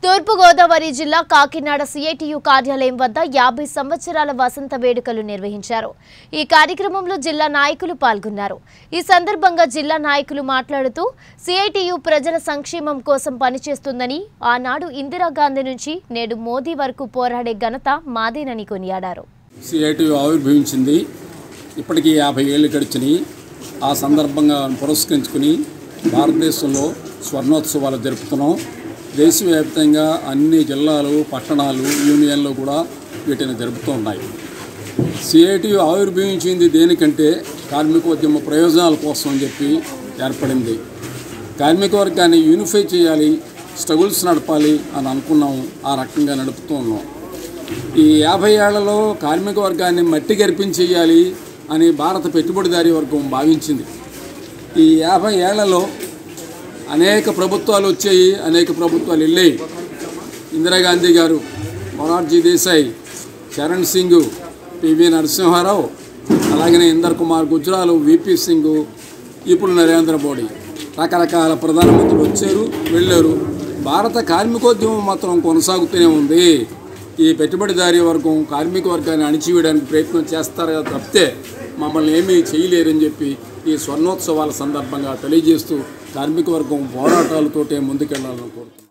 తూర్పుగోదావరి జిల్లా కాకినాడ సిఐటియు కార్యాలయం వద్ద యాభై సంవత్సరాల వసంత వేడుకలు నిర్వహించారు ఈ కార్యక్రమంలో జిల్లా నాయకులు పాల్గొన్నారు ఈ సందర్భంగా జిల్లా నాయకులు మాట్లాడుతూ సిఐటియు ప్రజల సంక్షేమం కోసం పనిచేస్తుందని ఆనాడు ఇందిరాగాంధీ నుంచి నేడు మోదీ వరకు పోరాడే ఘనత మాదేనని కొనియాడారు సిఐటి ఆవిర్భవించింది ఇప్పటికీ యాభై ఏళ్ళు గడిచినాయి ఆ సందర్భంగా పురస్కరించుకుని భారతదేశంలో స్వర్ణోత్సవాలు జరుపుతున్నాం దేశవ్యాప్తంగా అన్ని జిల్లాలు పట్టణాలు యూనియన్లు కూడా వీటిని జరుపుతూ ఉన్నాయి సిఐటి ఆవిర్భవించింది దేనికంటే కార్మికోద్యమ ప్రయోజనాల కోసం అని చెప్పి ఏర్పడింది కార్మిక వర్గాన్ని యూనిఫై చేయాలి స్ట్రగుల్స్ నడపాలి అని అనుకున్నాం ఆ రకంగా నడుపుతూ ఉన్నాం ఈ యాభై ఏళ్లలో కార్మిక వర్గాన్ని మట్టి గర్పించేయాలి అని భారత పెట్టుబడిదారీ వర్గం భావించింది ఈ యాభై ఏళ్లలో అనేక ప్రభుత్వాలు వచ్చాయి అనేక ప్రభుత్వాలు వెళ్ళాయి ఇందిరాగాంధీ గారు మొరార్జీ దేశాయ్ చరణ్ సింగ్ పివి నరసింహారావు అలాగనే ఇందర్ కుమార్ గుజ్రాలు విపి సింగ్ ఇప్పుడు నరేంద్ర మోడీ రకరకాల ప్రధానమంత్రులు వచ్చారు వెళ్ళారు భారత కార్మికోద్యమం మాత్రం కొనసాగుతూనే ఉంది ఈ పెట్టుబడిదారీ వర్గం కార్మిక వర్గాన్ని అణిచివేయడానికి ప్రయత్నం చేస్తారు తప్పితే మమ్మల్ని ఏమీ చేయలేరని చెప్పి ఈ స్వర్ణోత్సవాల సందర్భంగా తెలియజేస్తూ కార్మిక వర్గం పోరాటాలతోటే ముందుకెళ్లాలని కోరుతున్నాను